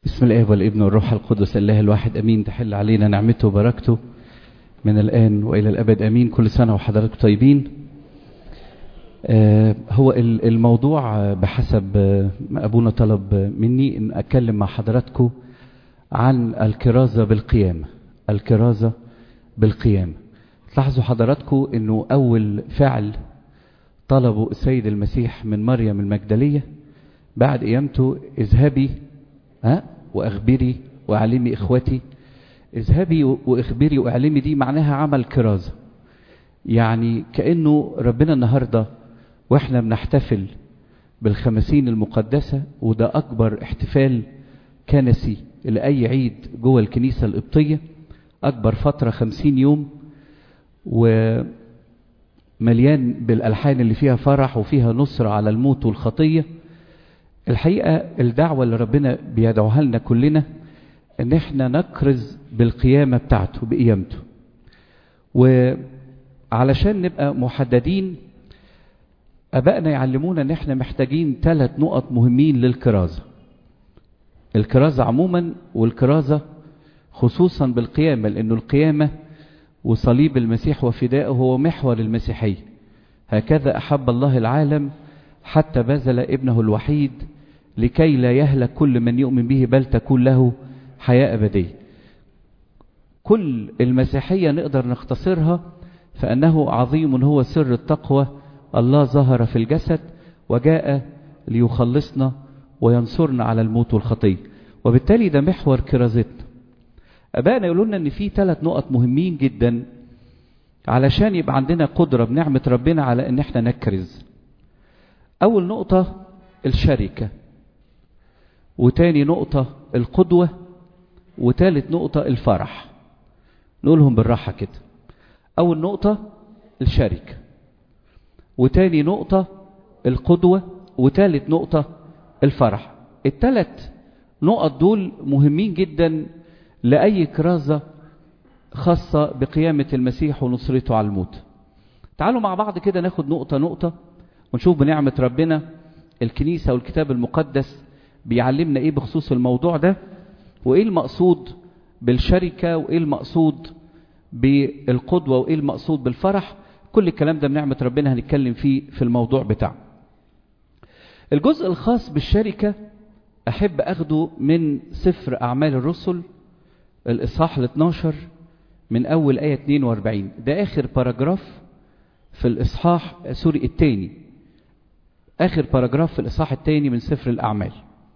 بسم الاب والابن والروح القدس الله الواحد امين تحل علينا نعمته وبركته من الان والى الابد امين كل سنه وحضراتكم طيبين آه هو الموضوع بحسب ما ابونا طلب مني ان اتكلم مع حضراتكم عن الكرازه بالقيامه الكرازه بالقيامه تلاحظوا حضراتكم انه اول فعل طلبه السيد المسيح من مريم المجدليه بعد قيامته اذهبي ها واخبري واعلمي اخوتي اذهبي واخبري واعلمي دي معناها عمل كرازه يعني كانه ربنا النهارده واحنا بنحتفل بالخمسين المقدسه وده اكبر احتفال كنسي لاي عيد جوه الكنيسه القبطيه اكبر فتره خمسين يوم ومليان بالالحان اللي فيها فرح وفيها نصره على الموت والخطيه الحقيقة الدعوة اللي ربنا بيدعوها لنا كلنا ان احنا نكرز بالقيامة بتاعته بقيامته وعلشان نبقى محددين ابائنا يعلمونا ان احنا محتاجين ثلاث نقط مهمين للكرازة الكرازة عموما والكرازة خصوصا بالقيامة لانه القيامة وصليب المسيح وفدائه هو محور المسيحية هكذا احب الله العالم حتى بذل ابنه الوحيد لكي لا يهلك كل من يؤمن به بل تكون له حياة أبدية كل المسيحية نقدر نختصرها فأنه عظيم هو سر التقوى الله ظهر في الجسد وجاء ليخلصنا وينصرنا على الموت والخطية وبالتالي ده محور كرازتنا أبائنا يقولوا لنا أن في ثلاث نقط مهمين جدا علشان يبقى عندنا قدرة بنعمة ربنا على أن احنا نكرز أول نقطة الشركة وتاني نقطة القدوة وتالت نقطة الفرح نقولهم بالراحة كده أول نقطة الشركة وتاني نقطة القدوة وتالت نقطة الفرح التلات نقط دول مهمين جدا لأي كرازة خاصة بقيامة المسيح ونصرته على الموت تعالوا مع بعض كده ناخد نقطة نقطة ونشوف بنعمة ربنا الكنيسة والكتاب المقدس بيعلمنا ايه بخصوص الموضوع ده وايه المقصود بالشركة وايه المقصود بالقدوة وايه المقصود بالفرح كل الكلام ده بنعمة ربنا هنتكلم فيه في الموضوع بتاعه الجزء الخاص بالشركة احب اخده من سفر اعمال الرسل الاصحاح ال 12 من اول ايه 42 ده اخر باراجراف في الاصحاح سوري الثاني آخر باراجراف في الإصحاح الثاني من سفر الأعمال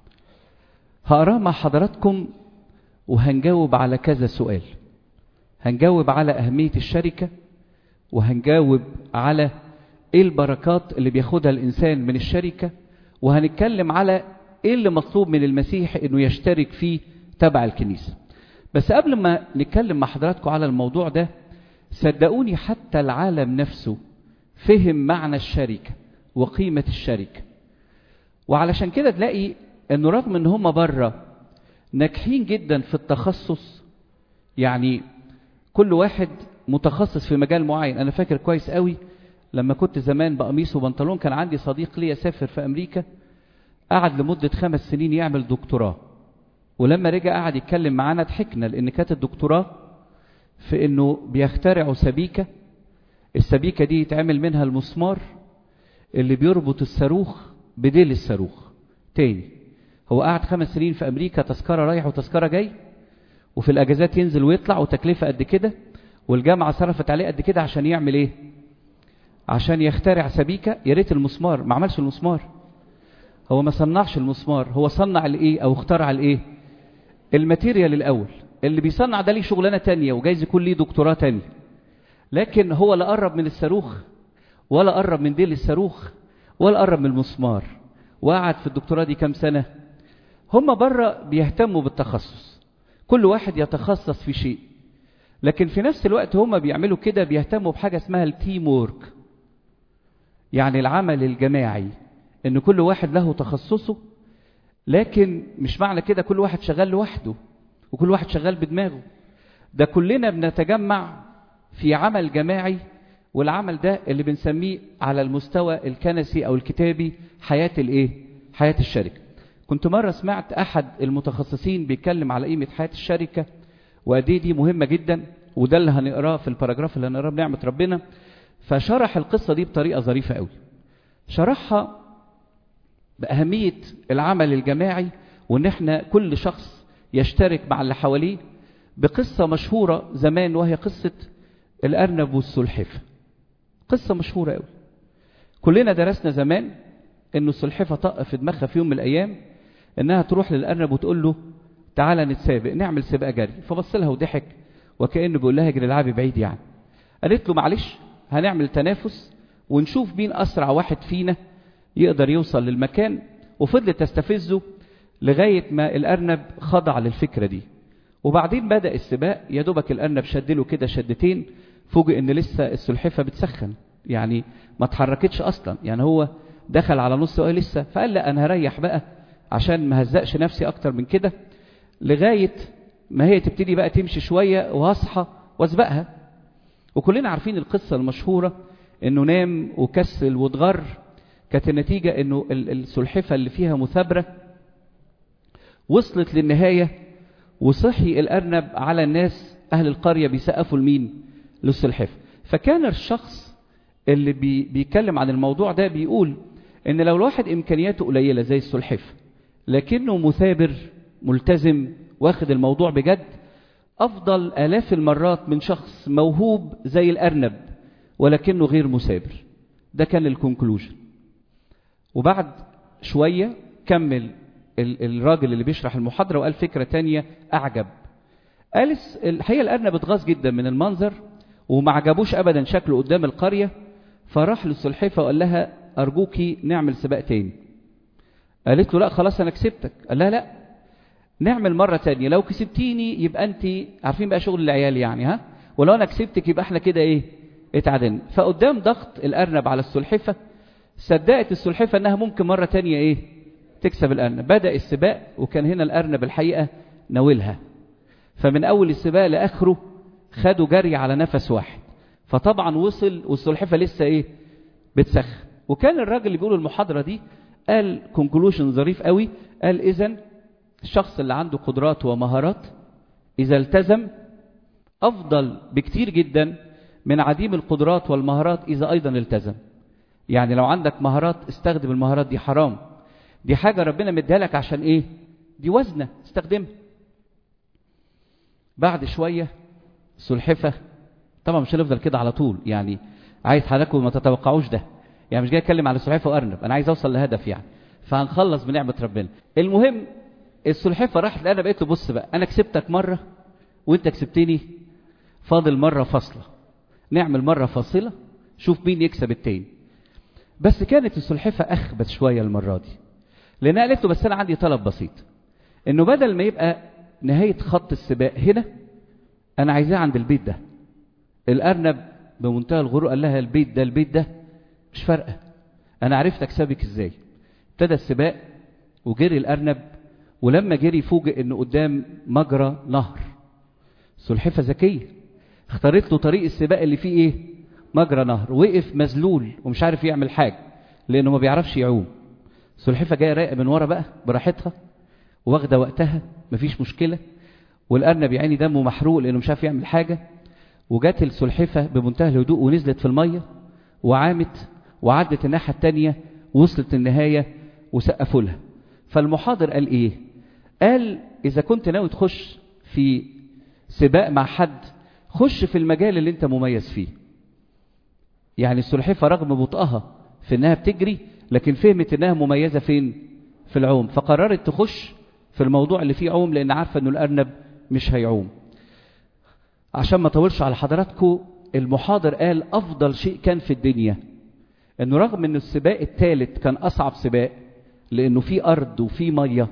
هقراه مع حضراتكم وهنجاوب على كذا سؤال هنجاوب على أهمية الشركة وهنجاوب على إيه البركات اللي بياخدها الإنسان من الشركة وهنتكلم على إيه اللي مطلوب من المسيح إنه يشترك فيه تبع الكنيسة بس قبل ما نتكلم مع حضراتكم على الموضوع ده صدقوني حتى العالم نفسه فهم معنى الشركه وقيمة الشركة وعلشان كده تلاقي انه رغم ان هم بره ناجحين جدا في التخصص يعني كل واحد متخصص في مجال معين انا فاكر كويس قوي لما كنت زمان بقميص وبنطلون كان عندي صديق ليا سافر في امريكا قعد لمدة خمس سنين يعمل دكتوراه ولما رجع قعد يتكلم معانا ضحكنا لان كانت الدكتوراه في انه بيخترعوا سبيكة السبيكة دي يتعمل منها المسمار اللي بيربط الصاروخ بديل الصاروخ تاني هو قعد خمس سنين في امريكا تذكره رايح وتذكره جاي وفي الاجازات ينزل ويطلع وتكلفه قد كده والجامعه صرفت عليه قد كده عشان يعمل ايه عشان يخترع سبيكه يا ريت المسمار ما عملش المسمار هو ما صنعش المسمار هو صنع الايه او اخترع الايه الماتيريال الاول اللي بيصنع ده ليه شغلانه تانية وجايز يكون ليه دكتوراه تانية لكن هو لا قرب من الصاروخ ولا قرب من ديل الصاروخ ولا قرب من المسمار وقعد في الدكتوراه دي كام سنة هم بره بيهتموا بالتخصص كل واحد يتخصص في شيء لكن في نفس الوقت هم بيعملوا كده بيهتموا بحاجة اسمها التيم وورك يعني العمل الجماعي ان كل واحد له تخصصه لكن مش معنى كده كل واحد شغال لوحده وكل واحد شغال بدماغه ده كلنا بنتجمع في عمل جماعي والعمل ده اللي بنسميه على المستوى الكنسي او الكتابي حياة الايه حياة الشركة كنت مرة سمعت أحد المتخصصين بيتكلم على قيمة حياة الشركة وقد إيه دي مهمة جدا وده اللي هنقراه في الباراجراف اللي هنقراه بنعمة ربنا فشرح القصة دي بطريقة ظريفة قوي شرحها بأهمية العمل الجماعي وإن إحنا كل شخص يشترك مع اللي حواليه بقصة مشهورة زمان وهي قصة الأرنب والسلحفة قصة مشهورة قوي كلنا درسنا زمان إنه السلحفة طق في دماغها في يوم من الأيام إنها تروح للأرنب وتقول له تعالى نتسابق نعمل سباق جري فبص لها وضحك وكأنه بيقول لها اجري العبي بعيد يعني قالت له معلش هنعمل تنافس ونشوف مين أسرع واحد فينا يقدر يوصل للمكان وفضلت تستفزه لغاية ما الأرنب خضع للفكرة دي وبعدين بدأ السباق يا دوبك الأرنب شدله كده شدتين فوجئ إن لسه السلحفة بتسخن يعني ما اتحركتش أصلا يعني هو دخل على نص وقال لسه فقال لا أنا هريح بقى عشان ما هزقش نفسي أكتر من كده لغاية ما هي تبتدي بقى تمشي شوية وهصحى واسبقها وكلنا عارفين القصة المشهورة انه نام وكسل واتغر كانت النتيجة انه السلحفة اللي فيها مثابرة وصلت للنهاية وصحي الأرنب على الناس أهل القرية بيسقفوا لمين للسلحفة فكان الشخص اللي بي بيتكلم عن الموضوع ده بيقول ان لو الواحد امكانياته قليلة زي السلحفة لكنه مثابر ملتزم واخد الموضوع بجد أفضل آلاف المرات من شخص موهوب زي الأرنب ولكنه غير مثابر ده كان الكونكلوجن وبعد شوية كمل الراجل اللي بيشرح المحاضرة وقال فكرة تانية أعجب قال الحقيقة الأرنب اتغاظ جدا من المنظر وما عجبوش أبدا شكله قدام القرية فراح للسلحفة وقال لها أرجوكي نعمل سباق تاني قالت له لا خلاص أنا كسبتك قال لها لا نعمل مرة تانية لو كسبتيني يبقى أنت عارفين بقى شغل العيال يعني ها ولو أنا كسبتك يبقى احنا كده إيه اتعادلنا فقدام ضغط الأرنب على السلحفة صدقت السلحفة أنها ممكن مرة تانية إيه تكسب الأرنب بدأ السباق وكان هنا الأرنب الحقيقة ناولها فمن أول السباق لآخره خدوا جري على نفس واحد فطبعا وصل والسلحفة لسه إيه بتسخن وكان الراجل اللي بيقول المحاضرة دي قال كونكلوشن ظريف قوي قال إذن الشخص اللي عنده قدرات ومهارات إذا التزم أفضل بكتير جدا من عديم القدرات والمهارات إذا أيضا التزم يعني لو عندك مهارات استخدم المهارات دي حرام دي حاجة ربنا مديها لك عشان إيه دي وزنة استخدمها بعد شوية سلحفة طبعا مش هنفضل كده على طول يعني عايز حضراتكم ما تتوقعوش ده يعني مش جاي اتكلم على سلحفة وأرنب أنا عايز أوصل لهدف يعني فهنخلص بنعمة ربنا المهم السلحفة راحت لأنا بقيت له بص بقى أنا كسبتك مرة وأنت كسبتني فاضل مرة فاصلة نعمل مرة فاصلة شوف مين يكسب التاني بس كانت السلحفة أخبت شوية المرة دي لأنها قالت له بس أنا عندي طلب بسيط إنه بدل ما يبقى نهاية خط السباق هنا أنا عايزاه عند البيت ده الأرنب بمنتهى الغرور قال لها البيت ده البيت ده مش فارقة أنا عرفت أكسبك إزاي ابتدى السباق وجري الأرنب ولما جري فوجئ إنه قدام مجرى نهر سلحفة ذكية اختارت له طريق السباق اللي فيه إيه مجرى نهر وقف مذلول ومش عارف يعمل حاجة لأنه ما بيعرفش يعوم سلحفة جاية رايقة من ورا بقى براحتها واخدة وقتها مفيش مشكلة والأرنب يا عيني دمه محروق لأنه مش عارف يعمل حاجة وجات السلحفة بمنتهى الهدوء ونزلت في المية وعامت وعدت الناحية التانية وصلت النهاية وسقفوا لها فالمحاضر قال ايه قال اذا كنت ناوي تخش في سباق مع حد خش في المجال اللي انت مميز فيه يعني السلحفة رغم بطئها في انها بتجري لكن فهمت انها مميزة فين في العوم فقررت تخش في الموضوع اللي فيه عوم لان عارفة انه الارنب مش هيعوم عشان ما طولش على حضراتكم المحاضر قال افضل شيء كان في الدنيا انه رغم ان السباق الثالث كان اصعب سباق لانه في ارض وفي ميه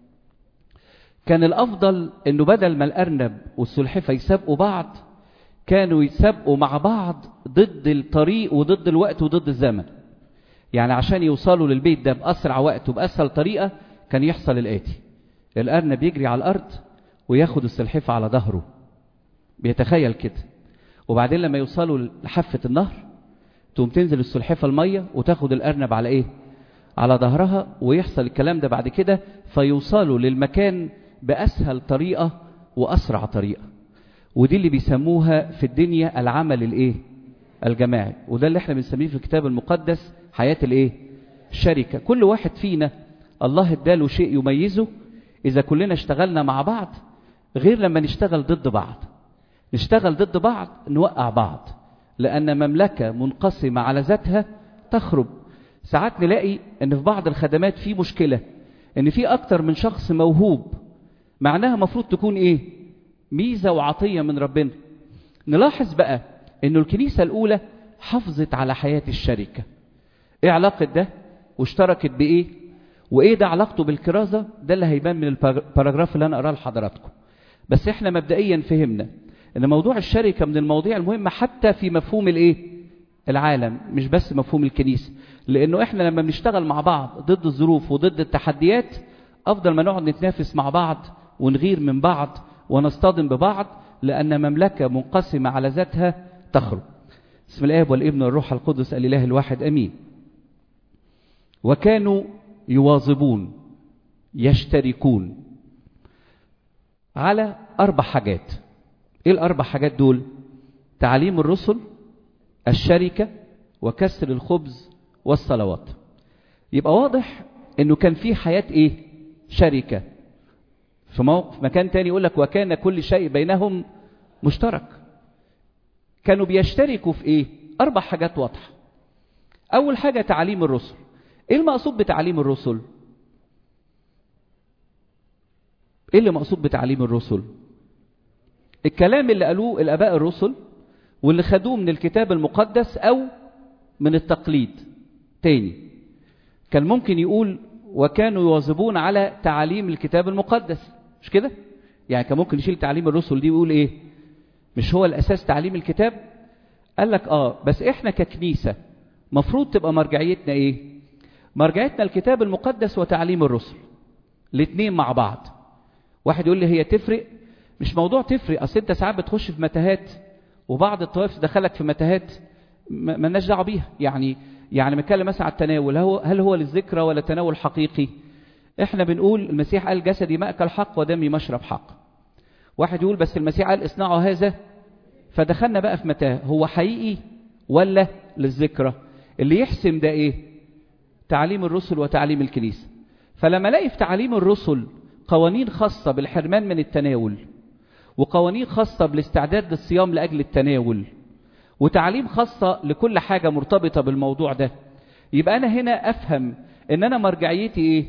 كان الافضل انه بدل ما الارنب والسلحفه يسابقوا بعض كانوا يتسابقوا مع بعض ضد الطريق وضد الوقت وضد الزمن يعني عشان يوصلوا للبيت ده باسرع وقت وباسهل طريقه كان يحصل الاتي الارنب يجري على الارض وياخد السلحفه على ظهره بيتخيل كده وبعدين لما يوصلوا لحافه النهر تقوم تنزل السلحفه الميه وتاخد الارنب على ايه على ظهرها ويحصل الكلام ده بعد كده فيوصلوا للمكان بأسهل طريقة وأسرع طريقة ودي اللي بيسموها في الدنيا العمل الايه الجماعي وده اللي احنا بنسميه في الكتاب المقدس حياة الايه الشركة كل واحد فينا الله اداله شيء يميزه اذا كلنا اشتغلنا مع بعض غير لما نشتغل ضد بعض نشتغل ضد بعض نوقع بعض لأن مملكة منقسمة على ذاتها تخرب ساعات نلاقي ان في بعض الخدمات في مشكلة ان في اكتر من شخص موهوب معناها مفروض تكون ايه ميزة وعطية من ربنا نلاحظ بقى انه الكنيسة الاولى حافظت على حياة الشركة ايه علاقة ده واشتركت بايه وايه ده علاقته بالكرازة ده اللي هيبان من الباراجراف اللي انا اقراه لحضراتكم بس احنا مبدئيا فهمنا ان موضوع الشركة من المواضيع المهمة حتى في مفهوم الايه العالم مش بس مفهوم الكنيسة لانه احنا لما بنشتغل مع بعض ضد الظروف وضد التحديات افضل ما نقعد نتنافس مع بعض ونغير من بعض ونصطدم ببعض لان مملكة منقسمة على ذاتها تخرب بسم الاب والابن والروح القدس الاله الواحد امين وكانوا يواظبون يشتركون على اربع حاجات ايه الاربع حاجات دول تعليم الرسل الشركة وكسر الخبز والصلوات يبقى واضح انه كان في حياة ايه شركة في, موقف في مكان تاني يقول لك وكان كل شيء بينهم مشترك كانوا بيشتركوا في ايه اربع حاجات واضحة اول حاجة تعليم الرسل ايه المقصود بتعليم الرسل ايه اللي مقصود بتعليم الرسل الكلام اللي قالوه الاباء الرسل واللي خدوه من الكتاب المقدس او من التقليد تاني كان ممكن يقول وكانوا يواظبون على تعاليم الكتاب المقدس مش كده يعني كان ممكن يشيل تعليم الرسل دي ويقول ايه مش هو الاساس تعليم الكتاب قال لك اه بس احنا ككنيسة مفروض تبقى مرجعيتنا ايه مرجعيتنا الكتاب المقدس وتعليم الرسل الاثنين مع بعض واحد يقول لي هي تفرق مش موضوع تفرق اصل انت ساعات بتخش في متاهات وبعض الطوائف تدخلك في متاهات مالناش دعوه بيها يعني يعني بنتكلم مثلا على التناول هل هو هل هو للذكرى ولا تناول حقيقي احنا بنقول المسيح قال جسدي ماكل حق ودمي مشرب حق واحد يقول بس المسيح قال اصنعوا هذا فدخلنا بقى في متاه هو حقيقي ولا للذكرى اللي يحسم ده ايه تعليم الرسل وتعليم الكنيسه فلما الاقي في تعليم الرسل قوانين خاصه بالحرمان من التناول وقوانين خاصة بالاستعداد للصيام لأجل التناول وتعليم خاصة لكل حاجة مرتبطة بالموضوع ده يبقى أنا هنا أفهم إن أنا مرجعيتي إيه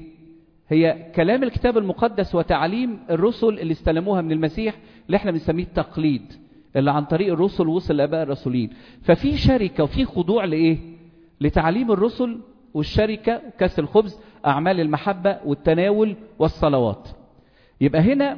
هي كلام الكتاب المقدس وتعليم الرسل اللي استلموها من المسيح اللي احنا بنسميه التقليد اللي عن طريق الرسل وصل لآباء الرسولين ففي شركة وفي خضوع لإيه لتعليم الرسل والشركة كاس الخبز أعمال المحبة والتناول والصلوات يبقى هنا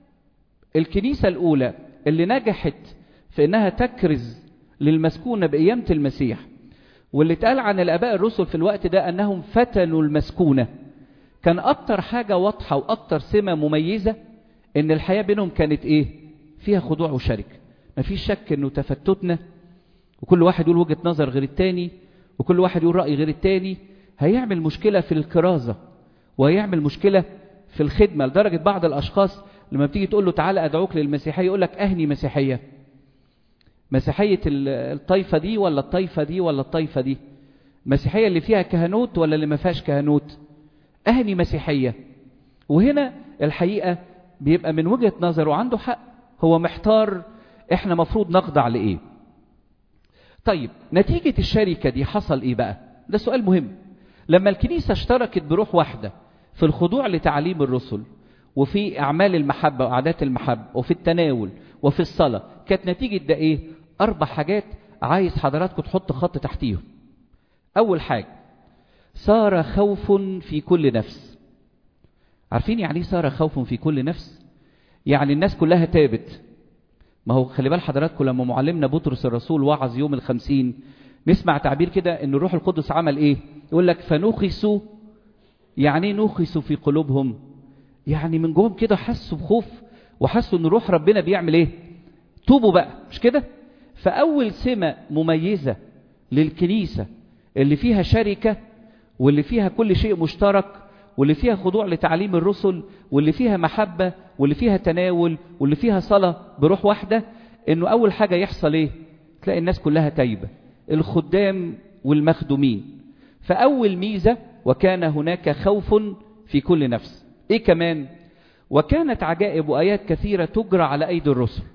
الكنيسة الأولى اللي نجحت في أنها تكرز للمسكونة بقيامة المسيح واللي اتقال عن الآباء الرسل في الوقت ده أنهم فتنوا المسكونة كان أكتر حاجة واضحة وأكتر سمة مميزة أن الحياة بينهم كانت إيه؟ فيها خضوع وشركة مفيش شك أنه تفتتنا وكل واحد يقول وجهة نظر غير التاني وكل واحد يقول رأي غير التاني هيعمل مشكلة في الكرازة وهيعمل مشكلة في الخدمة لدرجة بعض الأشخاص لما بتيجي تقول له تعالى أدعوك للمسيحية يقول لك أهني مسيحية مسيحية الطائفة دي ولا الطائفة دي ولا الطائفة دي مسيحية اللي فيها كهنوت ولا اللي ما فيهاش كهنوت أهني مسيحية وهنا الحقيقة بيبقى من وجهة نظره عنده حق هو محتار احنا مفروض نخضع لإيه طيب نتيجة الشركة دي حصل إيه بقى ده سؤال مهم لما الكنيسة اشتركت بروح واحدة في الخضوع لتعليم الرسل وفي أعمال المحبة وعادات المحبة وفي التناول وفي الصلاة كانت نتيجة ده إيه أربع حاجات عايز حضراتكم تحط خط تحتيهم أول حاجة صار خوف في كل نفس عارفين يعني ايه صار خوف في كل نفس يعني الناس كلها تابت ما هو خلي بال حضراتكم لما معلمنا بطرس الرسول وعظ يوم الخمسين نسمع تعبير كده ان الروح القدس عمل ايه يقول لك فنخسوا يعني ايه نخسوا في قلوبهم يعني من جوهم كده حسوا بخوف وحسوا ان روح ربنا بيعمل ايه توبوا بقى مش كده فاول سمه مميزه للكنيسه اللي فيها شركه واللي فيها كل شيء مشترك واللي فيها خضوع لتعليم الرسل واللي فيها محبة واللي فيها تناول واللي فيها صلاة بروح واحدة انه اول حاجة يحصل ايه تلاقي الناس كلها تايبة الخدام والمخدومين فاول ميزة وكان هناك خوف في كل نفس ايه كمان وكانت عجائب وايات كثيرة تجرى على ايدي الرسل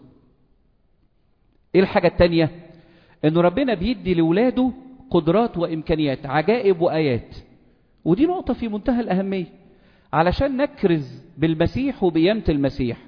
ايه الحاجة التانية انه ربنا بيدي لولاده قدرات وامكانيات عجائب وايات ودي نقطة في منتهى الأهمية علشان نكرز بالمسيح وبقيامة المسيح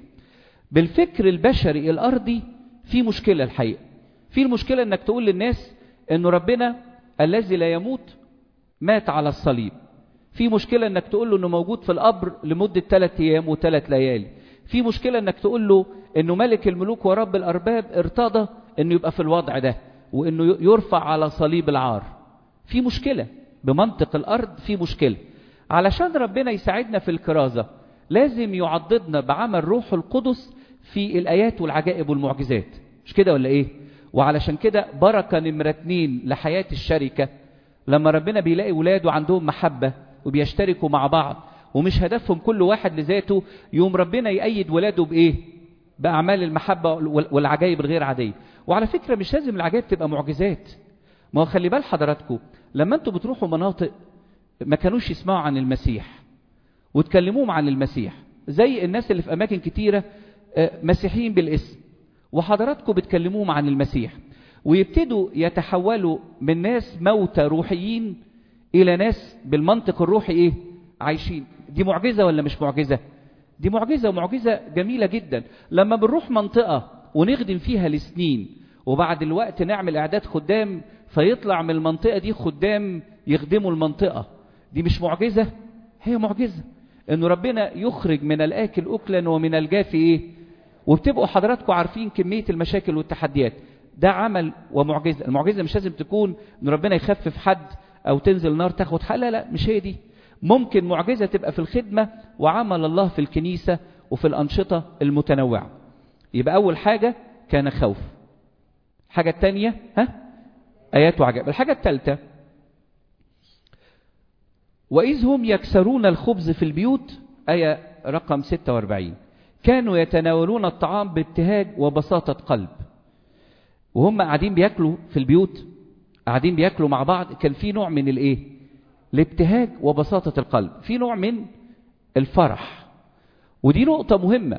بالفكر البشري الأرضي في مشكلة الحقيقة في المشكلة انك تقول للناس انه ربنا الذي لا يموت مات على الصليب في مشكلة انك تقول له انه موجود في القبر لمدة ثلاث ايام وثلاث ليالي في مشكلة انك تقول له انه ملك الملوك ورب الارباب ارتضى انه يبقى في الوضع ده وانه يرفع على صليب العار في مشكلة بمنطق الارض في مشكلة علشان ربنا يساعدنا في الكرازة لازم يعضدنا بعمل روح القدس في الايات والعجائب والمعجزات مش كده ولا ايه وعلشان كده بركة نمرة اتنين لحياة الشركة لما ربنا بيلاقي ولاده عندهم محبة وبيشتركوا مع بعض ومش هدفهم كل واحد لذاته يوم ربنا يأيد ولاده بإيه بأعمال المحبة والعجائب الغير عادية وعلى فكرة مش لازم العجائب تبقى معجزات ما هو خلي بال حضراتكم لما انتوا بتروحوا مناطق ما كانوش يسمعوا عن المسيح وتكلموهم عن المسيح زي الناس اللي في أماكن كتيرة مسيحيين بالاسم وحضراتكم بتكلموهم عن المسيح ويبتدوا يتحولوا من ناس موتى روحيين إلى ناس بالمنطق الروحي إيه عايشين دي معجزة ولا مش معجزة دي معجزة ومعجزة جميلة جدا لما بنروح منطقة ونخدم فيها لسنين وبعد الوقت نعمل إعداد خدام فيطلع من المنطقة دي خدام يخدموا المنطقة دي مش معجزة هي معجزة انه ربنا يخرج من الآكل أكلا ومن الجاف إيه وبتبقوا حضراتكم عارفين كمية المشاكل والتحديات ده عمل ومعجزة المعجزة مش لازم تكون ان ربنا يخفف حد او تنزل نار تاخد حق لا لا مش هي دي ممكن معجزة تبقى في الخدمة وعمل الله في الكنيسة وفي الأنشطة المتنوعة يبقى أول حاجة كان خوف الحاجة الثانية ها آيات وعجائب الحاجة الثالثة وإذ هم يكسرون الخبز في البيوت آية رقم 46 كانوا يتناولون الطعام بابتهاج وبساطة قلب وهم قاعدين بياكلوا في البيوت قاعدين بياكلوا مع بعض كان في نوع من الايه الابتهاج وبساطة القلب في نوع من الفرح ودي نقطة مهمة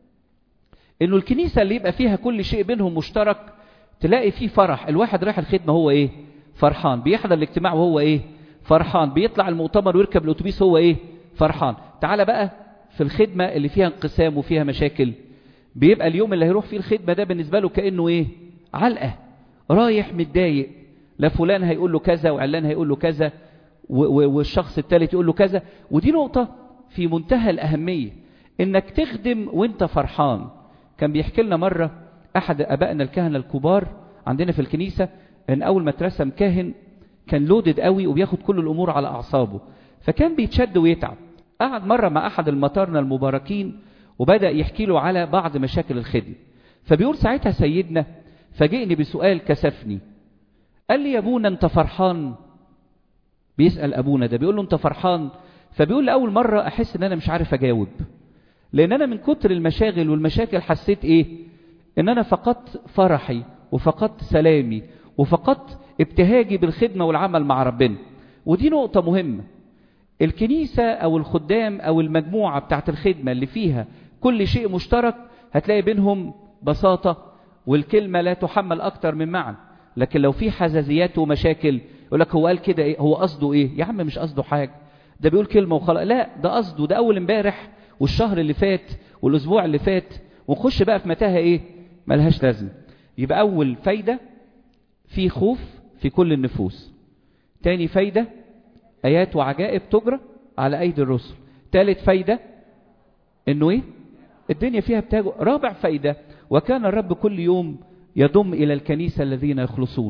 انه الكنيسة اللي يبقى فيها كل شيء بينهم مشترك تلاقي فيه فرح الواحد رايح الخدمة هو ايه فرحان بيحضر الاجتماع وهو ايه فرحان بيطلع المؤتمر ويركب الاتوبيس هو ايه فرحان تعال بقى في الخدمة اللي فيها انقسام وفيها مشاكل بيبقى اليوم اللي هيروح فيه الخدمة ده بالنسبة له كأنه ايه علقة رايح متضايق لا فلان هيقول له كذا وعلان هيقول له كذا والشخص الثالث يقول له كذا ودي نقطة في منتهى الأهمية انك تخدم وانت فرحان كان بيحكي لنا مرة احد ابائنا الكهنة الكبار عندنا في الكنيسة ان اول ما اترسم كاهن كان لودد قوي وبياخد كل الامور على اعصابه فكان بيتشد ويتعب قعد مرة مع احد المطارنة المباركين وبدأ يحكي له على بعض مشاكل الخدمة فبيقول ساعتها سيدنا فجئني بسؤال كسفني قال لي يا ابونا انت فرحان بيسأل ابونا ده بيقول له انت فرحان فبيقول لأول مرة احس ان انا مش عارف اجاوب لان انا من كتر المشاغل والمشاكل حسيت ايه ان انا فقدت فرحي وفقدت سلامي وفقدت ابتهاجي بالخدمة والعمل مع ربنا ودي نقطة مهمة الكنيسة او الخدام او المجموعة بتاعت الخدمة اللي فيها كل شيء مشترك هتلاقي بينهم بساطة والكلمة لا تحمل اكتر من معنى لكن لو في حزازيات ومشاكل يقول لك هو قال كده ايه هو قصده ايه يا عم مش قصده حاجة ده بيقول كلمة وخلاص لا ده قصده ده اول امبارح والشهر اللي فات والاسبوع اللي فات ونخش بقى في متاهة ايه ملهاش لازمة يبقى اول فايدة في خوف في كل النفوس تاني فايدة ايات وعجائب تجرى على ايدي الرسل تالت فايدة انه ايه الدنيا فيها بتاجه رابع فايدة وكان الرب كل يوم يضم الى الكنيسة الذين يخلصون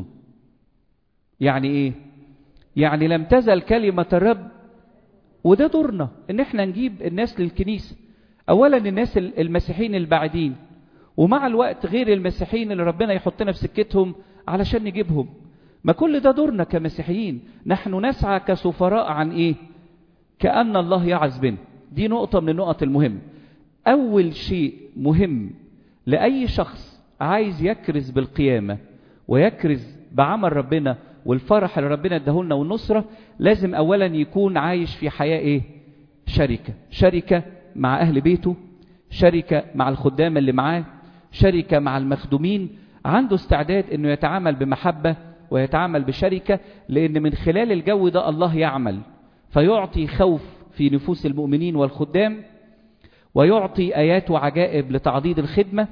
يعني ايه يعني لم تزل كلمة الرب وده دورنا ان احنا نجيب الناس للكنيسة اولا الناس المسيحيين البعيدين ومع الوقت غير المسيحيين اللي ربنا يحطنا في سكتهم علشان نجيبهم ما كل ده دورنا كمسيحيين نحن نسعى كسفراء عن ايه كأن الله يعز بنا دي نقطة من النقط المهمة أول شيء مهم لأي شخص عايز يكرز بالقيامة ويكرز بعمل ربنا والفرح اللي ربنا اداهولنا والنصرة لازم أولا يكون عايش في حياة إيه؟ شركة شركة مع أهل بيته شركة مع الخدام اللي معاه شركة مع المخدومين عنده استعداد أنه يتعامل بمحبة ويتعامل بشركة لأن من خلال الجو ده الله يعمل فيعطي خوف في نفوس المؤمنين والخدام ويعطي آيات وعجائب لتعضيد الخدمة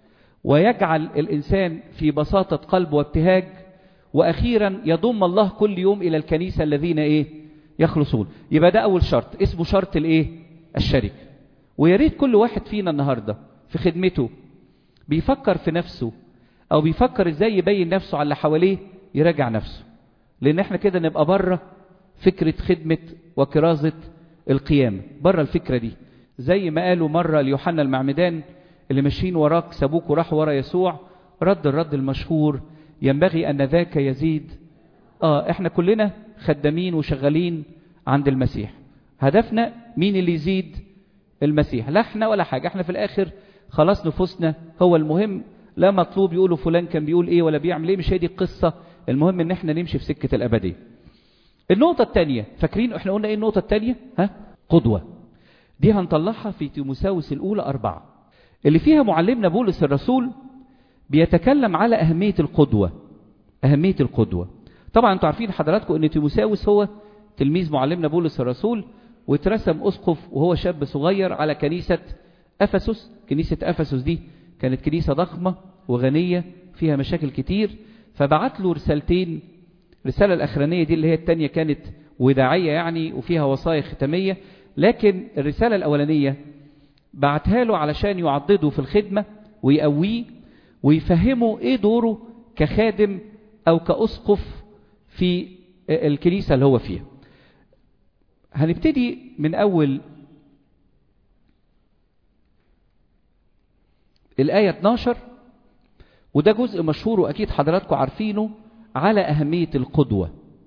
ويجعل الإنسان في بساطة قلب وابتهاج وأخيرا يضم الله كل يوم إلى الكنيسة الذين إيه يخلصون يبقى ده أول شرط اسمه شرط الإيه الشركة ويا ريت كل واحد فينا النهاردة في خدمته بيفكر في نفسه أو بيفكر إزاي يبين نفسه على اللي حواليه يراجع نفسه لأن احنا كده نبقى بره فكرة خدمة وكرازة القيامة بره الفكرة دي زي ما قالوا مرة ليوحنا المعمدان اللي ماشيين وراك سابوك وراحوا ورا يسوع رد الرد المشهور ينبغي أن ذاك يزيد آه إحنا كلنا خدامين وشغالين عند المسيح هدفنا مين اللي يزيد المسيح لا احنا ولا حاجة احنا في الآخر خلاص نفوسنا هو المهم لا مطلوب يقولوا فلان كان بيقول ايه ولا بيعمل ايه مش هي دي القصة المهم ان احنا نمشي في سكة الأبدية النقطة الثانية فاكرين احنا قلنا ايه النقطة الثانية ها قدوة دي هنطلعها في تيموساوس الأولى أربعة اللي فيها معلمنا بولس الرسول بيتكلم على أهمية القدوة أهمية القدوة طبعا انتوا عارفين حضراتكم ان تيموساوس هو تلميذ معلمنا بولس الرسول واترسم أسقف وهو شاب صغير على كنيسة أفسس كنيسة أفسس دي كانت كنيسة ضخمة وغنية فيها مشاكل كتير فبعت له رسالتين الرسالة الأخرانية دي اللي هي التانية كانت وداعية يعني وفيها وصايا ختامية لكن الرسالة الأولانية بعتها له علشان يعضده في الخدمة ويقويه ويفهمه ايه دوره كخادم او كأسقف في الكنيسة اللي هو فيها هنبتدي من اول الآية 12 وده جزء مشهور وأكيد حضراتكم عارفينه على أهمية القدوة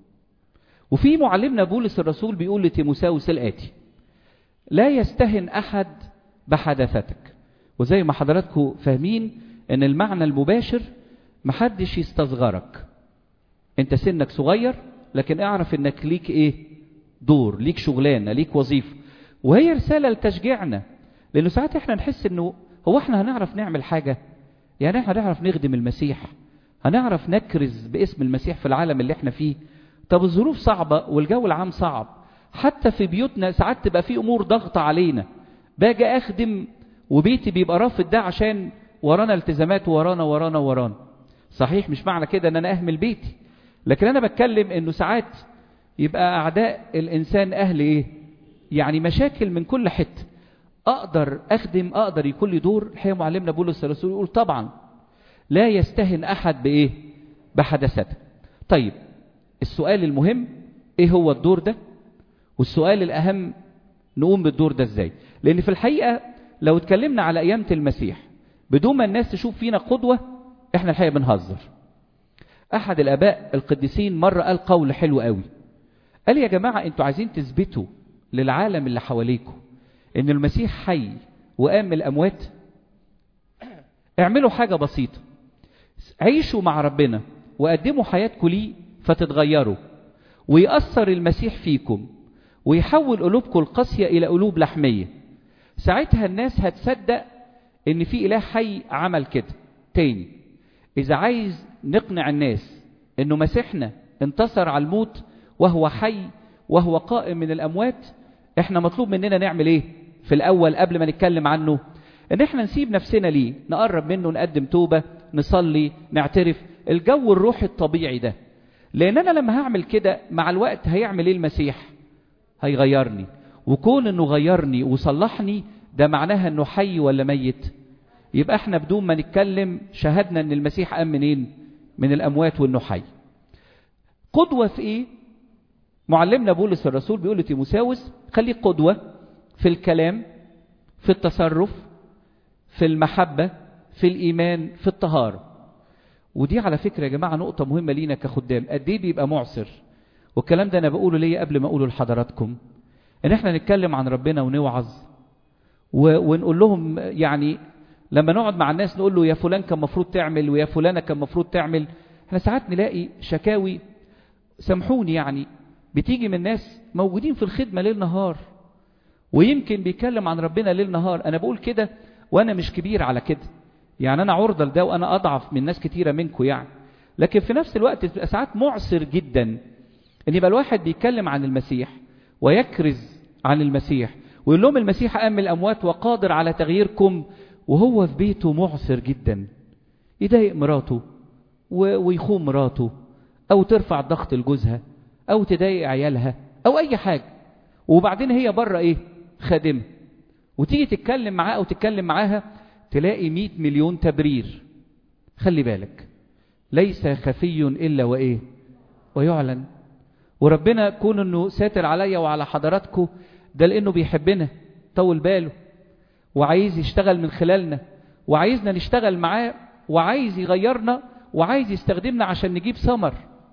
وفي معلمنا بولس الرسول بيقول لتيموساوس الآتي لا يستهن أحد بحدثتك وزي ما حضراتكم فاهمين ان المعنى المباشر محدش يستصغرك انت سنك صغير لكن اعرف انك ليك ايه دور ليك شغلانه ليك وظيفه وهي رساله لتشجيعنا لانه ساعات احنا نحس انه هو احنا هنعرف نعمل حاجه يعني احنا هنعرف نخدم المسيح هنعرف نكرز باسم المسيح في العالم اللي احنا فيه طب الظروف صعبه والجو العام صعب حتى في بيوتنا ساعات تبقى في امور ضغط علينا باجي اخدم وبيتي بيبقى رافض ده عشان ورانا التزامات ورانا ورانا ورانا صحيح مش معنى كده ان انا اهمل بيتي لكن انا بتكلم انه ساعات يبقى اعداء الانسان اهل ايه يعني مشاكل من كل حته اقدر اخدم اقدر يكون لي دور الحقيقه معلمنا بولس الرسول يقول طبعا لا يستهن احد بايه بحدثته طيب السؤال المهم ايه هو الدور ده والسؤال الاهم نقوم بالدور ده ازاي لان في الحقيقه لو اتكلمنا على قيامه المسيح بدون ما الناس تشوف فينا قدوة احنا الحقيقة بنهزر احد الاباء القديسين مرة قال قول حلو قوي قال يا جماعة انتوا عايزين تثبتوا للعالم اللي حواليكم ان المسيح حي وقام من الاموات اعملوا حاجة بسيطة عيشوا مع ربنا وقدموا حياتكم ليه فتتغيروا ويأثر المسيح فيكم ويحول قلوبكم القاسية إلى قلوب لحمية ساعتها الناس هتصدق ان في اله حي عمل كده تاني اذا عايز نقنع الناس انه مسيحنا انتصر على الموت وهو حي وهو قائم من الاموات احنا مطلوب مننا نعمل ايه في الاول قبل ما نتكلم عنه ان احنا نسيب نفسنا ليه نقرب منه نقدم توبة نصلي نعترف الجو الروحي الطبيعي ده لان انا لما هعمل كده مع الوقت هيعمل ايه المسيح هيغيرني وكون انه غيرني وصلحني ده معناها انه حي ولا ميت يبقى احنا بدون ما نتكلم شهدنا ان المسيح قام منين من الاموات وانه حي قدوة في ايه معلمنا بولس الرسول بيقول لتيموساوس خليك قدوة في الكلام في التصرف في المحبة في الإيمان في الطهارة ودي على فكرة يا جماعة نقطة مهمة لينا كخدام قد ايه بيبقى معسر والكلام ده انا بقوله ليا قبل ما اقوله لحضراتكم ان احنا نتكلم عن ربنا ونوعظ و... ونقول لهم يعني لما نقعد مع الناس نقول له يا فلان كان مفروض تعمل ويا فلانة كان مفروض تعمل احنا ساعات نلاقي شكاوي سامحوني يعني بتيجي من ناس موجودين في الخدمة ليل نهار ويمكن بيتكلم عن ربنا ليل نهار انا بقول كده وانا مش كبير على كده يعني انا عرضة لده وانا اضعف من ناس كتيرة منكم يعني لكن في نفس الوقت بتبقى ساعات معسر جدا ان يبقى الواحد بيتكلم عن المسيح ويكرز عن المسيح ويقول لهم المسيح قام من الاموات وقادر على تغييركم وهو في بيته معسر جدا يضايق مراته ويخون مراته او ترفع ضغط لجوزها او تضايق عيالها او اي حاجه وبعدين هي بره ايه خادمه وتيجي تتكلم معاه او تتكلم معاها تلاقي 100 مليون تبرير خلي بالك ليس خفي الا وايه ويعلن وربنا كون انه ساتر عليا وعلى حضراتكم ده لانه بيحبنا طول باله وعايز يشتغل من خلالنا وعايزنا نشتغل معاه وعايز يغيرنا وعايز يستخدمنا عشان نجيب ثمر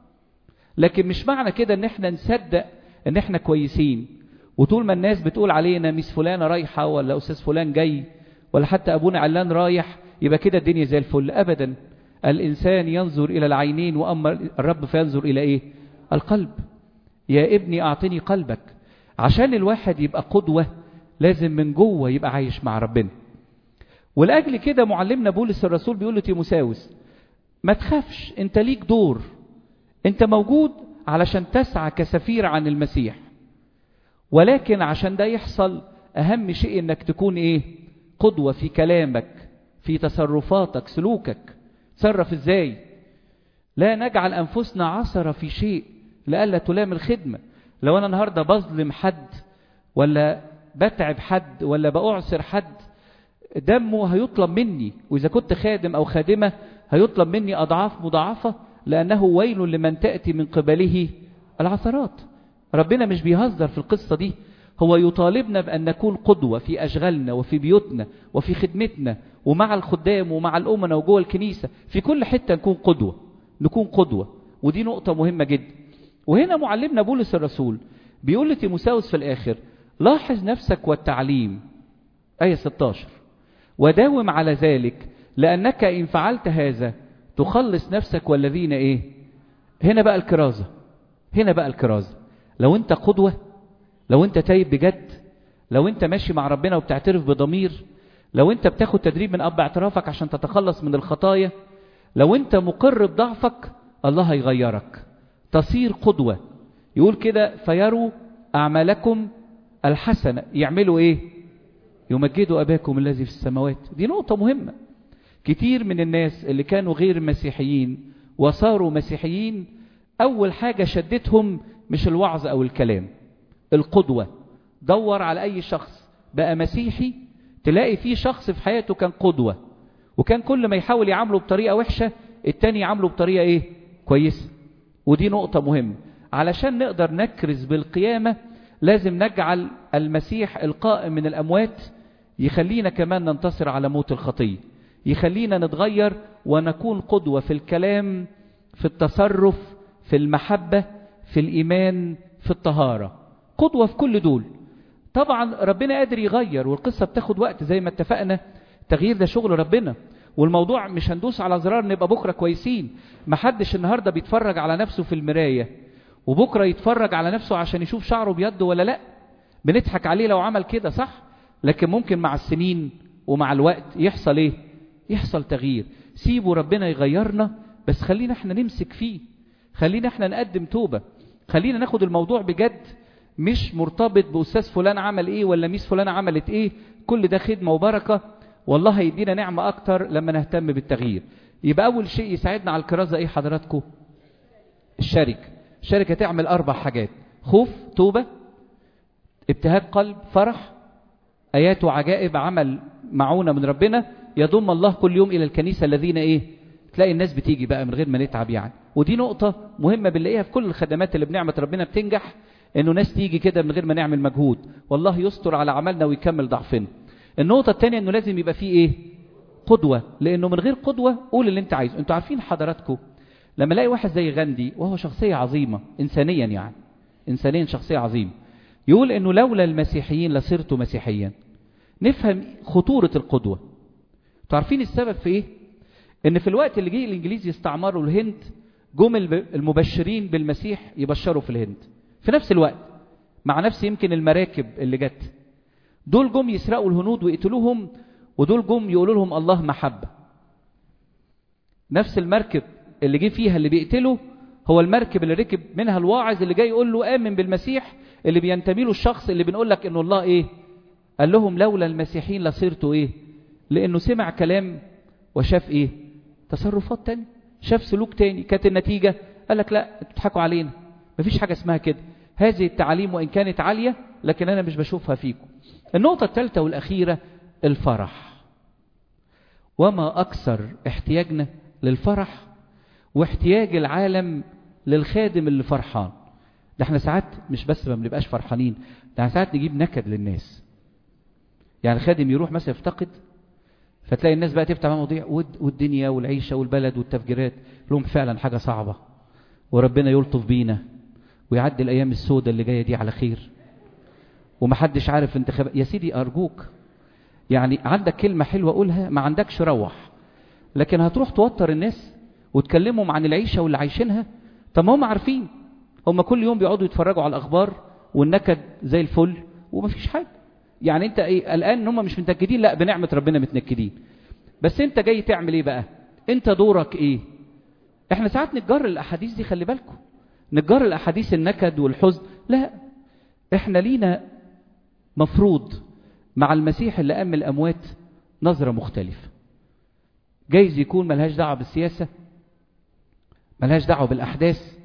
لكن مش معنى كده ان احنا نصدق ان احنا كويسين وطول ما الناس بتقول علينا ميس فلانة رايحة ولا أستاذ فلان جاي ولا حتى أبونا علان رايح يبقى كده الدنيا زي الفل أبدا الإنسان ينظر إلى العينين وأما الرب فينظر إلى إيه القلب يا ابني أعطني قلبك عشان الواحد يبقى قدوة لازم من جوه يبقى عايش مع ربنا ولأجل كده معلمنا بولس الرسول بيقول لتيموساوس ما تخافش انت ليك دور انت موجود علشان تسعى كسفير عن المسيح ولكن عشان ده يحصل اهم شيء انك تكون ايه قدوة في كلامك في تصرفاتك سلوكك تصرف ازاي لا نجعل انفسنا عثرة في شيء لألا تلام الخدمة لو انا النهاردة بظلم حد ولا بتعب حد ولا بأعسر حد دمه هيطلب مني وإذا كنت خادم أو خادمة هيطلب مني أضعاف مضاعفة لأنه ويل لمن تأتي من قبله العثرات ربنا مش بيهزر في القصة دي هو يطالبنا بأن نكون قدوة في أشغالنا وفي بيوتنا وفي خدمتنا ومع الخدام ومع الأمنا وجوه الكنيسة في كل حتة نكون قدوة نكون قدوة ودي نقطة مهمة جدا وهنا معلمنا بولس الرسول بيقول لتيموساوس في الآخر لاحظ نفسك والتعليم آية 16 وداوم على ذلك لأنك إن فعلت هذا تخلص نفسك والذين إيه هنا بقى الكرازة هنا بقى الكرازة لو أنت قدوة لو أنت تايب بجد لو أنت ماشي مع ربنا وبتعترف بضمير لو أنت بتاخد تدريب من أب اعترافك عشان تتخلص من الخطايا لو أنت مقر بضعفك الله هيغيرك تصير قدوة يقول كده فيروا أعمالكم الحسنة يعملوا إيه يمجدوا أباكم الذي في السماوات دي نقطة مهمة كتير من الناس اللي كانوا غير مسيحيين وصاروا مسيحيين أول حاجة شدتهم مش الوعظ أو الكلام القدوة دور على أي شخص بقى مسيحي تلاقي فيه شخص في حياته كان قدوة وكان كل ما يحاول يعامله بطريقة وحشة التاني يعامله بطريقة ايه كويسة ودي نقطة مهمة علشان نقدر نكرز بالقيامة لازم نجعل المسيح القائم من الأموات يخلينا كمان ننتصر على موت الخطية يخلينا نتغير ونكون قدوة في الكلام في التصرف في المحبة في الإيمان في الطهارة قدوة في كل دول طبعا ربنا قادر يغير والقصة بتاخد وقت زي ما اتفقنا تغيير ده شغل ربنا والموضوع مش هندوس على زرار نبقى بكرة كويسين محدش النهاردة بيتفرج على نفسه في المراية وبكرة يتفرج على نفسه عشان يشوف شعره بيد ولا لا بنضحك عليه لو عمل كده صح لكن ممكن مع السنين ومع الوقت يحصل ايه يحصل تغيير سيبوا ربنا يغيرنا بس خلينا احنا نمسك فيه خلينا احنا نقدم توبة خلينا ناخد الموضوع بجد مش مرتبط بأستاذ فلان عمل ايه ولا ميس فلان عملت ايه كل ده خدمة وبركة والله هيدينا نعمة اكتر لما نهتم بالتغيير يبقى اول شيء يساعدنا على الكرازة ايه حضراتكم الشركة الشركة تعمل اربع حاجات خوف توبة ابتهاج قلب فرح ايات وعجائب عمل معونة من ربنا يضم الله كل يوم الى الكنيسة الذين ايه تلاقي الناس بتيجي بقى من غير ما نتعب يعني ودي نقطة مهمة بنلاقيها في كل الخدمات اللي بنعمة ربنا بتنجح انه ناس تيجي كده من غير ما نعمل مجهود والله يستر على عملنا ويكمل ضعفنا النقطة الثانية انه لازم يبقى فيه ايه قدوة لأنه من غير قدوة قول اللي انت عايزه انتوا عارفين حضراتكم لما الاقي واحد زي غاندي وهو شخصية عظيمة إنسانيا يعني إنسانيا شخصية عظيمة يقول انه لولا المسيحيين لصرت مسيحيا نفهم خطورة القدوة انتوا عارفين السبب في ايه ان في الوقت اللي جه الانجليز يستعمروا الهند جم المبشرين بالمسيح يبشروا في الهند في نفس الوقت مع نفس يمكن المراكب اللي جت دول جم يسرقوا الهنود ويقتلوهم ودول جم يقولوا لهم الله محبة نفس المركب اللي جه فيها اللي بيقتله هو المركب اللي ركب منها الواعظ اللي جاي يقول له آمن بالمسيح اللي بينتمي له الشخص اللي بنقول لك انه الله ايه قال لهم لولا المسيحيين لصرتوا ايه لانه سمع كلام وشاف ايه تصرفات تاني شاف سلوك تاني كانت النتيجة قال لك لا بتضحكوا علينا مفيش حاجة اسمها كده هذه التعاليم وإن كانت عالية لكن أنا مش بشوفها فيكم النقطة الثالثة والأخيرة الفرح وما أكثر احتياجنا للفرح واحتياج العالم للخادم اللي فرحان ده احنا ساعات مش بس ما بنبقاش فرحانين ده احنا ساعات نجيب نكد للناس يعني الخادم يروح مثلا يفتقد فتلاقي الناس بقى تفتح مواضيع والدنيا والعيشة والبلد والتفجيرات لهم فعلا حاجة صعبة وربنا يلطف بينا ويعدي الأيام السوداء اللي جاية دي على خير ومحدش عارف انتخاب يا سيدي أرجوك يعني عندك كلمة حلوة قولها ما عندكش روح لكن هتروح توتر الناس وتكلمهم عن العيشة واللي عايشينها طب ما هم عارفين هم كل يوم بيقعدوا يتفرجوا على الأخبار والنكد زي الفل ومفيش حاجة يعني انت ايه قلقان ان هم مش متنكدين لا بنعمة ربنا متنكدين بس انت جاي تعمل ايه بقى انت دورك ايه احنا ساعات نتجر الاحاديث دي خلي بالكم نتجر الاحاديث النكد والحزن لا احنا لينا مفروض مع المسيح اللي قام الاموات نظرة مختلفة جايز يكون ملهاش دعوة بالسياسة ملهاش دعوة بالاحداث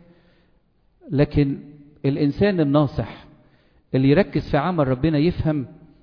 لكن الانسان الناصح اللي يركز في عمل ربنا يفهم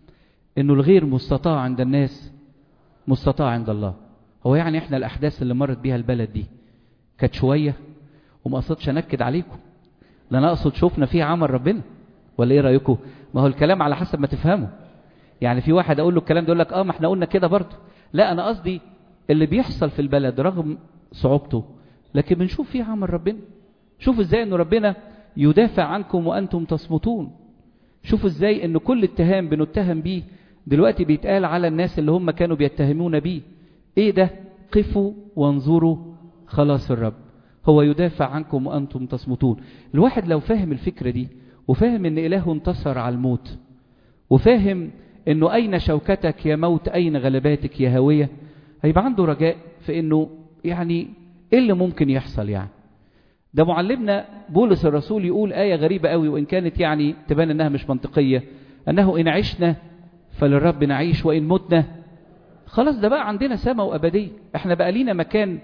انه الغير مستطاع عند الناس مستطاع عند الله هو يعني احنا الاحداث اللي مرت بيها البلد دي كانت شويه وما قصدش انكد عليكم لا انا اقصد شفنا فيها عمل ربنا ولا ايه رايكم ما هو الكلام على حسب ما تفهمه يعني في واحد اقول له الكلام ده يقول لك اه ما احنا قلنا كده برضه لا انا قصدي اللي بيحصل في البلد رغم صعوبته لكن بنشوف فيه عمل ربنا شوف ازاي انه ربنا يدافع عنكم وانتم تصمتون شوفوا ازاي ان كل اتهام بنتهم بيه دلوقتي بيتقال على الناس اللي هم كانوا بيتهمون بيه ايه ده قفوا وانظروا خلاص الرب هو يدافع عنكم وانتم تصمتون الواحد لو فاهم الفكرة دي وفاهم ان اله انتصر على الموت وفاهم انه اين شوكتك يا موت اين غلباتك يا هاوية هيبقى عنده رجاء في انه يعني ايه اللي ممكن يحصل يعني ده معلمنا بولس الرسول يقول آية غريبة قوي وإن كانت يعني تبان أنها مش منطقية أنه إن عشنا فللرب نعيش وإن متنا خلاص ده بقى عندنا سماء وأبدية احنا بقى لينا مكان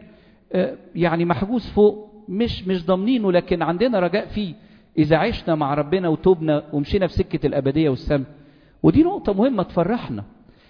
يعني محجوز فوق مش مش ضامنينه لكن عندنا رجاء فيه إذا عشنا مع ربنا وتوبنا ومشينا في سكة الأبدية والسماء ودي نقطة مهمة تفرحنا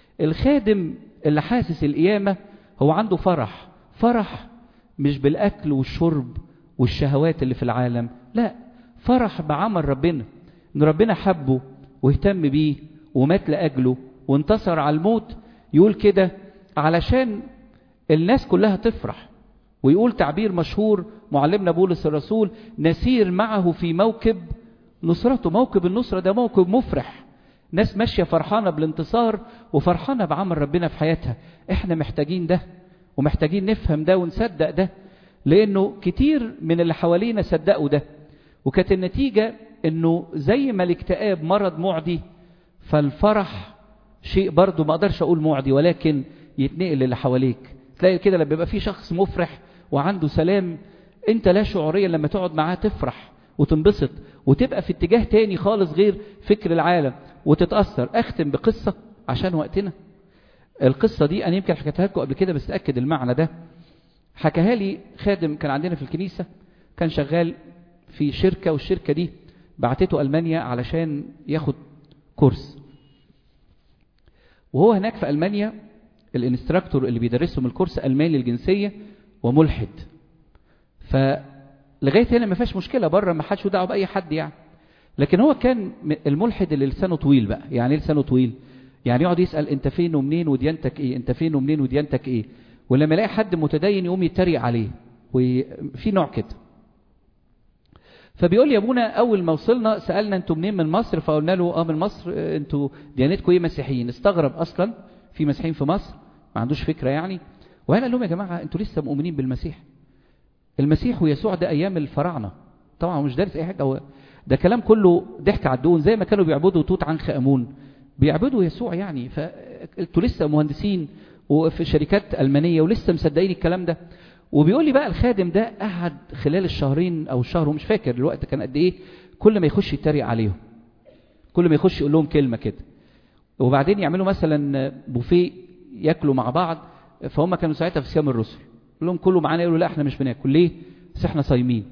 الخادم اللي حاسس القيامة هو عنده فرح فرح مش بالأكل والشرب والشهوات اللي في العالم لا فرح بعمل ربنا ان ربنا حبه واهتم بيه ومات لأجله وانتصر على الموت يقول كده علشان الناس كلها تفرح ويقول تعبير مشهور معلمنا بولس الرسول نسير معه في موكب نصرته موكب النصرة ده موكب مفرح ناس ماشية فرحانة بالانتصار وفرحانة بعمل ربنا في حياتها احنا محتاجين ده ومحتاجين نفهم ده ونصدق ده لانه كتير من اللي حوالينا صدقوا ده وكانت النتيجة انه زي ما الاكتئاب مرض معدي فالفرح شيء برضه ما اقدرش اقول معدي ولكن يتنقل للي حواليك تلاقي كده لما يبقى في شخص مفرح وعنده سلام انت لا شعوريا لما تقعد معاه تفرح وتنبسط وتبقى في اتجاه تاني خالص غير فكر العالم وتتأثر اختم بقصة عشان وقتنا القصة دي انا يمكن حكيتها لكم قبل كده بس تأكد المعنى ده حكاها لي خادم كان عندنا في الكنيسة كان شغال في شركة والشركة دي بعتته ألمانيا علشان ياخد كورس وهو هناك في ألمانيا الانستراكتور اللي بيدرسهم الكورس ألماني الجنسية وملحد فلغاية هنا ما فيهاش مشكلة بره ما حدش دعوه بأي حد يعني لكن هو كان الملحد اللي لسانه طويل بقى يعني لسانه طويل يعني يقعد يسأل انت فين ومنين وديانتك ايه انت فين ومنين وديانتك ايه ولما يلاقي حد متدين يقوم يتريق عليه وفي نوع كده فبيقول لي يا ابونا اول ما وصلنا سالنا انتوا منين من مصر فقلنا له اه من مصر انتوا ديانتكم ايه مسيحيين استغرب اصلا في مسيحيين في مصر ما عندوش فكره يعني وانا قال لهم يا جماعه انتوا لسه مؤمنين بالمسيح المسيح ويسوع ده ايام الفراعنه طبعا مش دارس اي حاجه هو ده كلام كله ضحك على الدون زي ما كانوا بيعبدوا توت عنخ امون بيعبدوا يسوع يعني فانتوا لسه مهندسين وفي شركات المانيه ولسه مصدقين الكلام ده وبيقول لي بقى الخادم ده قعد خلال الشهرين او الشهر ومش فاكر الوقت كان قد ايه كل ما يخش يتريق عليهم كل ما يخش يقول لهم كلمه كده وبعدين يعملوا مثلا بوفيه ياكلوا مع بعض فهم كانوا ساعتها في صيام الرسل يقول لهم كلوا معانا يقولوا لا احنا مش بناكل ليه بس احنا صايمين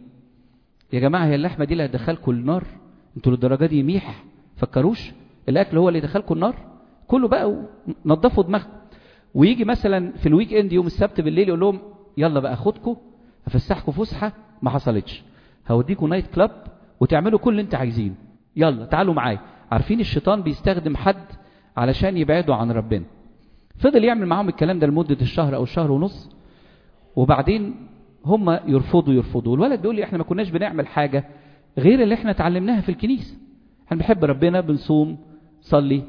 يا جماعه هي اللحمه دي اللي هتدخلكم النار انتوا للدرجه دي ميح فكروش الاكل هو اللي يدخلكم النار كله بقى نظفوا دماغكم ويجي مثلا في الويك اند يوم السبت بالليل يقول لهم يلا بقى خدكم افسحكم فسحه ما حصلتش هوديكم نايت كلاب وتعملوا كل اللي انت عايزينه يلا تعالوا معايا عارفين الشيطان بيستخدم حد علشان يبعدوا عن ربنا فضل يعمل معاهم الكلام ده لمده الشهر او الشهر ونص وبعدين هم يرفضوا يرفضوا والولد بيقول لي احنا ما كناش بنعمل حاجه غير اللي احنا اتعلمناها في الكنيسه احنا بنحب ربنا بنصوم صلي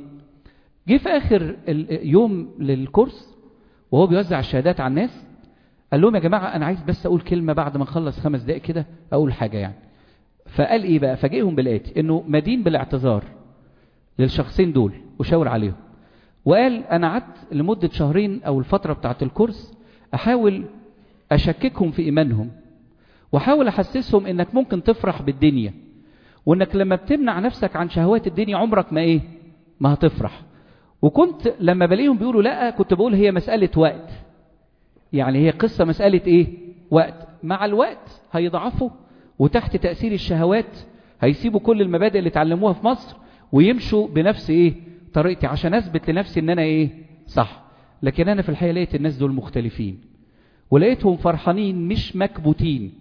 جه في اخر يوم للكورس وهو بيوزع الشهادات على الناس قال لهم يا جماعة أنا عايز بس أقول كلمة بعد ما نخلص خمس دقائق كده أقول حاجة يعني فقال إيه بقى فاجئهم بالآتي إنه مدين بالاعتذار للشخصين دول وشاور عليهم وقال أنا قعدت لمدة شهرين أو الفترة بتاعة الكورس أحاول أشككهم في إيمانهم وأحاول أحسسهم إنك ممكن تفرح بالدنيا وإنك لما بتمنع نفسك عن شهوات الدنيا عمرك ما إيه ما هتفرح وكنت لما بلاقيهم بيقولوا لا كنت بقول هي مسألة وقت يعني هي قصة مسألة ايه وقت مع الوقت هيضعفوا وتحت تأثير الشهوات هيسيبوا كل المبادئ اللي اتعلموها في مصر ويمشوا بنفس ايه طريقتي عشان اثبت لنفسي ان انا ايه صح لكن انا في الحقيقة لقيت الناس دول مختلفين ولقيتهم فرحانين مش مكبوتين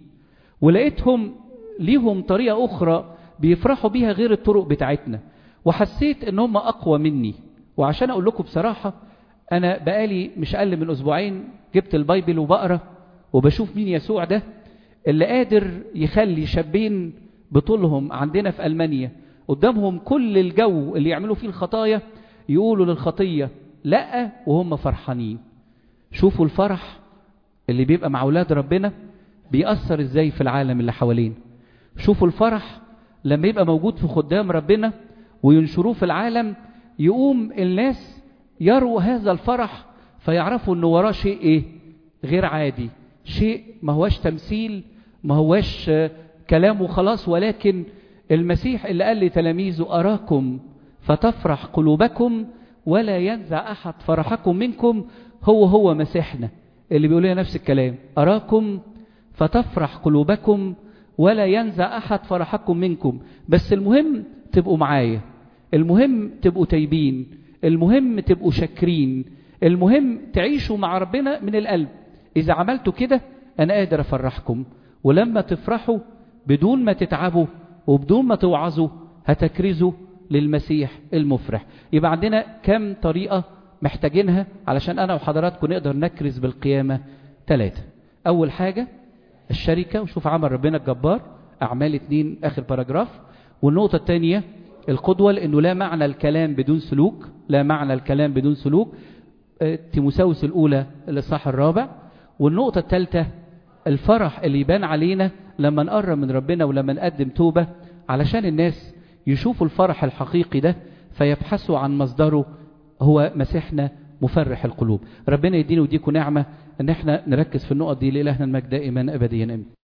ولقيتهم ليهم طريقة اخرى بيفرحوا بيها غير الطرق بتاعتنا وحسيت ان هم اقوى مني وعشان اقول لكم بصراحة انا بقالي مش اقل من اسبوعين جبت البايبل وبقرا وبشوف مين يسوع ده اللي قادر يخلي شابين بطولهم عندنا في المانيا قدامهم كل الجو اللي يعملوا فيه الخطايا يقولوا للخطيه لا وهم فرحانين شوفوا الفرح اللي بيبقى مع اولاد ربنا بيأثر ازاي في العالم اللي حوالينا شوفوا الفرح لما يبقى موجود في خدام ربنا وينشروه في العالم يقوم الناس يروا هذا الفرح فيعرفوا ان وراه شيء ايه غير عادي شيء ما هواش تمثيل ما هواش كلام وخلاص ولكن المسيح اللي قال لتلاميذه أراكم فتفرح قلوبكم ولا ينزع أحد فرحكم منكم هو هو مسيحنا اللي بيقول لنا نفس الكلام أراكم فتفرح قلوبكم ولا ينزع أحد فرحكم منكم بس المهم تبقوا معايا المهم تبقوا تايبين المهم تبقوا شاكرين المهم تعيشوا مع ربنا من القلب إذا عملتوا كده أنا قادر أفرحكم ولما تفرحوا بدون ما تتعبوا وبدون ما توعظوا هتكرزوا للمسيح المفرح يبقى عندنا كم طريقة محتاجينها علشان أنا وحضراتكم نقدر نكرز بالقيامة ثلاثة أول حاجة الشركة وشوف عمل ربنا الجبار أعمال اتنين آخر باراجراف والنقطة الثانية القدوة لأنه لا معنى الكلام بدون سلوك لا معنى الكلام بدون سلوك تيموساوس الأولى الإصحاح الرابع والنقطة الثالثة الفرح اللي يبان علينا لما نقرب من ربنا ولما نقدم توبة علشان الناس يشوفوا الفرح الحقيقي ده فيبحثوا عن مصدره هو مسيحنا مفرح القلوب ربنا يدينا ويديكم نعمة ان احنا نركز في النقط دي لإلهنا المجد دائما أبديا أمين